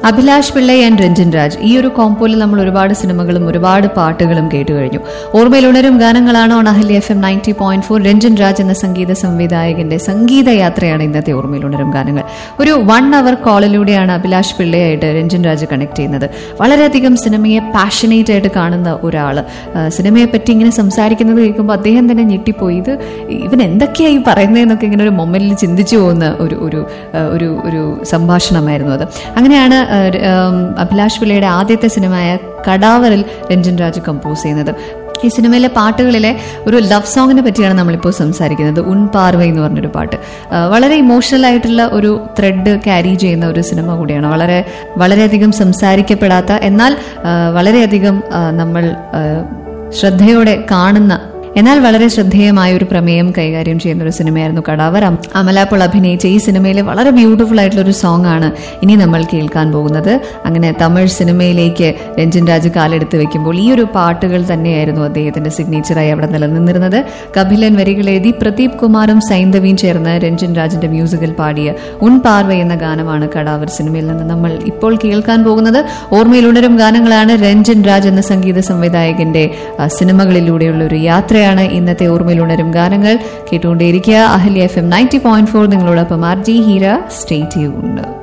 Abhilash Pillai and Ranjan Raj ഈ ഒരു കോമ്പോയിൽ നമ്മൾ ഒരുപാട് സിനിമകളും ഒരുപാട് പാട്ടുകളും കേട്ടു കഴിഞ്ഞു ഓർമ്മയിൽ ഉണരും ഗാനങ്ങളാണ് on Ahalya F M ninety point four Ranjan Raj എന്ന സംഗീത സംവിധായകന്റെ സംഗീത യാത്രയാണ് ഇന്നത്തെ ഓർമ്മയിൽ ഉണരും ഗാനങ്ങൾ ഒരു വൺ അവർ കോളിലൂടെയാണ് അഭിലാഷ് പിള്ളയായിട്ട് രഞ്ജൻ രാജ് കണക്ട് ചെയ്യുന്നത് വളരെയധികം സിനിമയെ പാഷനേറ്റ് ആയിട്ട് കാണുന്ന ഒരാള് ആ, സിനിമയെ പറ്റി ഇങ്ങനെ സംസാരിക്കുന്നത് കേൾക്കുമ്പോൾ അദ്ദേഹം തന്നെ ഞെട്ടിപ്പോയി ഇത് ഇവൻ എന്തൊക്കെയായി പറയുന്നതെന്നൊക്കെ ഇങ്ങനെ ഒരു മൊമെന്റിൽ ചിന്തിച്ചു പോകുന്ന ഒരു ഒരു ആ, ഒരു ഒരു സംഭാഷണമായിരുന്നു അത് അങ്ങനെയാണ് ആ, ര- ആം, അഭിലാഷ് പിള്ളയുടെ ആദ്യത്തെ സിനിമയായ കടാവറിൽ രഞ്ജൻ രാജ് കമ്പോസ് ചെയ്യുന്നത് ഈ സിനിമയിലെ പാട്ടുകളിലെ ഒരു ലവ് സോങ്ങിനെ പറ്റിയാണ് നമ്മളിപ്പോൾ സംസാരിക്കുന്നത് ഉൻ പാർവ എന്ന് പറഞ്ഞൊരു പാട്ട് ആ, വളരെ ഇമോഷണൽ ആയിട്ടുള്ള ഒരു ത്രെഡ് ക്യാരി ചെയ്യുന്ന ഒരു സിനിമ കൂടിയാണ് വളരെ വളരെയധികം സംസാരിക്കപ്പെടാത്ത എന്നാൽ ആ, വളരെയധികം ആ, നമ്മൾ ആ, ശ്രദ്ധയോടെ കാണുന്ന എന്നാൽ വളരെ ശ്രദ്ധേയമായ ഒരു പ്രമേയം കൈകാര്യം ചെയ്യുന്ന ഒരു സിനിമയായിരുന്നു കടാവർ അം- അമല പോൾ അഭിനയിച്ച ഈ സിനിമയിലെ വളരെ ബ്യൂട്ടിഫുൾ ആയിട്ടുള്ള ഒരു സോങ് ആണ് ഇനി നമ്മൾ കേൾക്കാൻ പോകുന്നത് അങ്ങനെ തമിഴ് സിനിമയിലേക്ക് രഞ്ജൻ രാജ് കാലെടുത്ത് വെക്കുമ്പോൾ ഈ ഒരു പാട്ടുകൾ തന്നെയായിരുന്നു അദ്ദേഹത്തിന്റെ സിഗ്നേച്ചറായി അവിടെ നിലനിന്നിരുന്നത് കപിലൻ വരികൾ എഴുതി പ്രദീപ് കുമാറും സൈന്ധവിയും ചേർന്ന് രഞ്ജൻ രാജിന്റെ മ്യൂസിക്കിൽ പാടിയ ഉൻ പാർവ എന്ന ഗാനമാണ് കടാവർ സിനിമയിൽ നിന്ന് നമ്മൾ ഇപ്പോൾ കേൾക്കാൻ പോകുന്നത് ഓർമ്മയിൽ ഉണരും ഗാനങ്ങളാണ് രഞ്ജൻ രാജ് എന്ന സംഗീത സംവിധായകന്റെ ആ, സിനിമകളിലൂടെയുള്ള ഒരു യാത്രയാണ് ഇന്നത്തെ ഓർമ്മയിൽ ഉണരും ഗാനങ്ങൾ കേട്ടുകൊണ്ടേയിരിക്കുക Ahalya F M ninety point four നിങ്ങളോടൊപ്പം ആർ ജി ഹീര സ്റ്റേറ്റ് ചെയ്യുന്നുണ്ട്